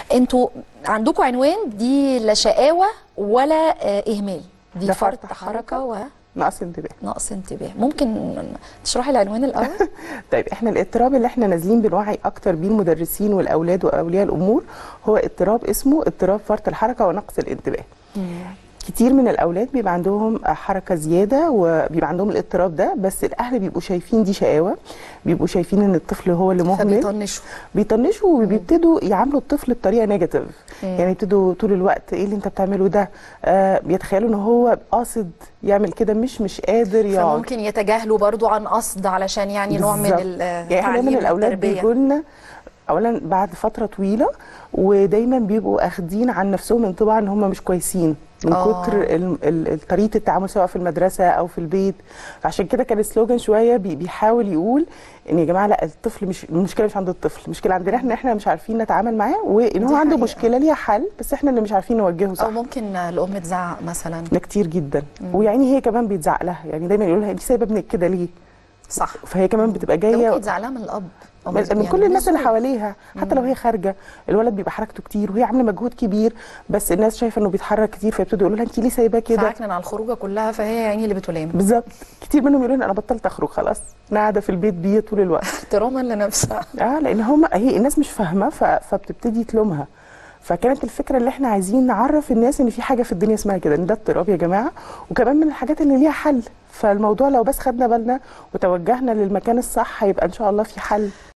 انتوا عندكم عنوان دي لا شقاوه ولا آه، اهمال دي ده فرط فرط حركه حركة. نقص انتباه ونقص انتباه ممكن تشرحي العنوان الاول طيب احنا الاضطراب اللي احنا نازلين بنوعي اكتر بيه المدرسين والاولاد واولياء الامور هو اضطراب اسمه اضطراب فرط الحركه ونقص الانتباه كتير من الاولاد بيبقى عندهم حركه زياده وبيبقى عندهم الاضطراب ده بس الاهل بيبقوا شايفين دي شقاوه بيبقوا شايفين ان الطفل هو اللي مهمل فبيطنشوا بيطنشوا وبيبتدوا يعاملوا الطفل بطريقه نيجاتيف يعني يبتدوا طول الوقت ايه اللي انت بتعمله ده آه بيتخيلوا ان هو قاصد يعمل كده مش مش قادر يقعد فممكن يتجاهلوا برضو عن قصد علشان يعني نوع من بالظبط. ال- يعني احنا دايما التعليم الاولاد والتربية. بيجوا لنا اولا بعد فتره طويله ودايما بيبقوا اخدين عن نفسهم انطباع ان هم مش كويسين من آه. كتر ال- ال- ال- طريقه التعامل سواء في المدرسه او في البيت فعشان كده كان السلوجان شويه بي- بيحاول يقول ان يا جماعه لا الطفل مش المشكله مش عند الطفل المشكله عندنا احنا احنا مش عارفين نتعامل معاه وان دي هو عنده حقيقة. مشكله ليها حل بس احنا اللي مش عارفين نوجهه صح او ممكن الام تزعق مثلا ده كتير جدا ويعني هي كمان بيتزعق لها يعني دايما يقول لها انت سايبه ابنك كده ليه صح فهي كمان بتبقى ده جايه ممكن يتزعق لها من الاب أو من, من يعني كل الناس اللي الزوج. حواليها حتى لو هي خارجه الولد بيبقى حركته كتير وهي عامله مجهود كبير بس الناس شايفه انه بيتحرك كتير فيبتدوا يقولوا لها انت ليه سايباه كده فعكنن على الخروجه كلها فهي يعني اللي بتلام بالظبط كتير منهم يقولوا لي انا بطلت اخرج خلاص انا قاعده في البيت بيه طول الوقت احتراما لنفسها اه لان هم هي الناس مش فاهمه ف... فبتبتدي تلومها فكانت الفكره اللي احنا عايزين نعرف الناس ان في حاجه في الدنيا اسمها كده ان ده اضطراب يا جماعه وكمان من الحاجات اللي ليها حل فالموضوع لو بس خدنا بالنا وتوجهنا للمكان الصح هيبقى ان شاء الله في حل